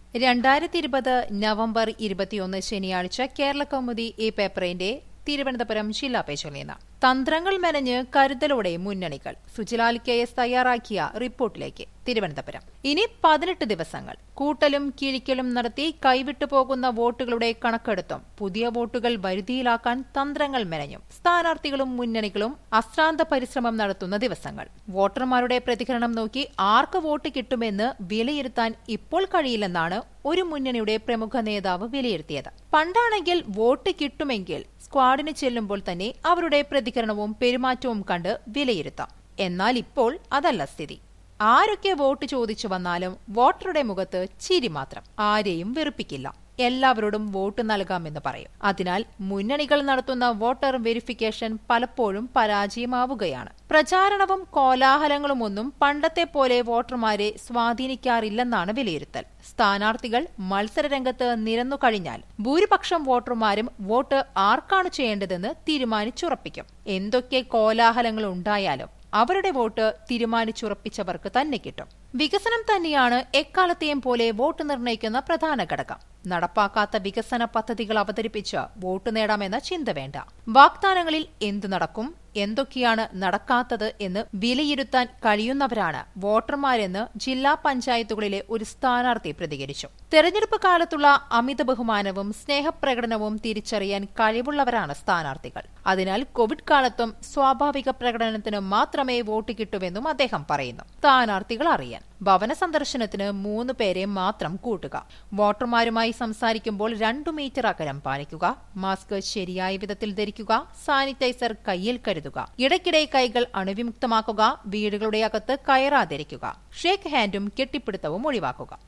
രണ്ടായിരത്തി ഇരുപത് നവംബർ ഇരുപത്തിയൊന്ന് ശനിയാഴ്ച കേരള കൗമുദി ഈ പേപ്പറിന്റെ തിരുവനന്തപുരം ജില്ലാ പേജിൽ നിന്ന് തന്ത്രങ്ങൾ മെനഞ്ഞ് കരുതലോടെ മുന്നണികൾ സുജിലാൽ കെ എസ് തയ്യാറാക്കിയ റിപ്പോർട്ടിലേക്ക് തിരുവനന്തപുരം ഇനി പതിനെട്ട് ദിവസങ്ങൾ കൂട്ടലും കിഴിക്കലും നടത്തി കൈവിട്ടു പോകുന്ന വോട്ടുകളുടെ കണക്കെടുത്തും പുതിയ വോട്ടുകൾ വരുതിയിലാക്കാൻ തന്ത്രങ്ങൾ മെനഞ്ഞും സ്ഥാനാർത്ഥികളും മുന്നണികളും അശ്രാന്ത പരിശ്രമം നടത്തുന്ന ദിവസങ്ങൾ വോട്ടർമാരുടെ പ്രതികരണം നോക്കി ആർക്ക് വോട്ട് കിട്ടുമെന്ന് വിലയിരുത്താൻ ഇപ്പോൾ കഴിയില്ലെന്നാണ് ഒരു മുന്നണിയുടെ പ്രമുഖ നേതാവ് വിലയിരുത്തിയത് പണ്ടാണെങ്കിൽ വോട്ട് കിട്ടുമെങ്കിൽ സ്ക്വാഡിന് ചെല്ലുമ്പോൾ തന്നെ അവരുടെ പ്രതികരണവും പെരുമാറ്റവും കണ്ട് വിലയിരുത്താം എന്നാൽ ഇപ്പോൾ അതല്ല സ്ഥിതി ആരൊക്കെ വോട്ട് ചോദിച്ചു വന്നാലും വോട്ടറുടെ മുഖത്ത് ചിരി മാത്രം ആരെയും വെറുപ്പിക്കില്ല എല്ലാവരോടും വോട്ട് നൽകാമെന്ന് പറയും അതിനാൽ മുന്നണികൾ നടത്തുന്ന വോട്ടർ വെരിഫിക്കേഷൻ പലപ്പോഴും പരാജയമാവുകയാണ് പ്രചാരണവും കോലാഹലങ്ങളുമൊന്നും പണ്ടത്തെ പോലെ വോട്ടർമാരെ സ്വാധീനിക്കാറില്ലെന്നാണ് വിലയിരുത്തൽ സ്ഥാനാർത്ഥികൾ മത്സരരംഗത്ത് നിരന്നു കഴിഞ്ഞാൽ ഭൂരിപക്ഷം വോട്ടർമാരും വോട്ട് ആർക്കാണ് ചെയ്യേണ്ടതെന്ന് തീരുമാനിച്ചുറപ്പിക്കും എന്തൊക്കെ കോലാഹലങ്ങൾ ഉണ്ടായാലും അവരുടെ വോട്ട് തീരുമാനിച്ചുറപ്പിച്ചവർക്ക് തന്നെ കിട്ടും വികസനം തന്നെയാണ് എക്കാലത്തെയും പോലെ വോട്ട് നിർണ്ണയിക്കുന്ന പ്രധാന ഘടകം നടപ്പാക്കാത്ത വികസന പദ്ധതികൾ അവതരിപ്പിച്ച് വോട്ട് നേടാമെന്ന ചിന്ത വേണ്ട വാഗ്ദാനങ്ങളിൽ എന്തു നടക്കും എന്തൊക്കെയാണ് നടക്കാത്തത് എന്ന് വിലയിരുത്താൻ കഴിയുന്നവരാണ് വോട്ടർമാരെന്ന് ജില്ലാ പഞ്ചായത്തുകളിലെ ഒരു സ്ഥാനാർത്ഥി പ്രതികരിച്ചു തെരഞ്ഞെടുപ്പ് കാലത്തുള്ള അമിത ബഹുമാനവും സ്നേഹപ്രകടനവും തിരിച്ചറിയാൻ കഴിവുള്ളവരാണ് സ്ഥാനാർത്ഥികൾ അതിനാൽ കോവിഡ് കാലത്തും സ്വാഭാവിക പ്രകടനത്തിന് മാത്രമേ വോട്ട് കിട്ടുമെന്നും അദ്ദേഹം പറയുന്നു സ്ഥാനാർത്ഥികൾ അറിയാൻ ഭവന സന്ദർശനത്തിന് മൂന്ന് പേരെ മാത്രം കൂട്ടുക വോട്ടർമാരുമായി സംസാരിക്കുമ്പോൾ രണ്ടു മീറ്റർ അകലം പാലിക്കുക മാസ്ക് ശരിയായ വിധത്തിൽ ധരിക്കുക സാനിറ്റൈസർ കയ്യിൽ കരുതുക ഇടയ്ക്കിടെ കൈകൾ അണുവിമുക്തമാക്കുക വീടുകളുടെ അകത്ത് കയറാതിരിക്കുക ഷേക്ക് ഹാൻഡും കെട്ടിപ്പിടുത്തവും ഒഴിവാക്കുക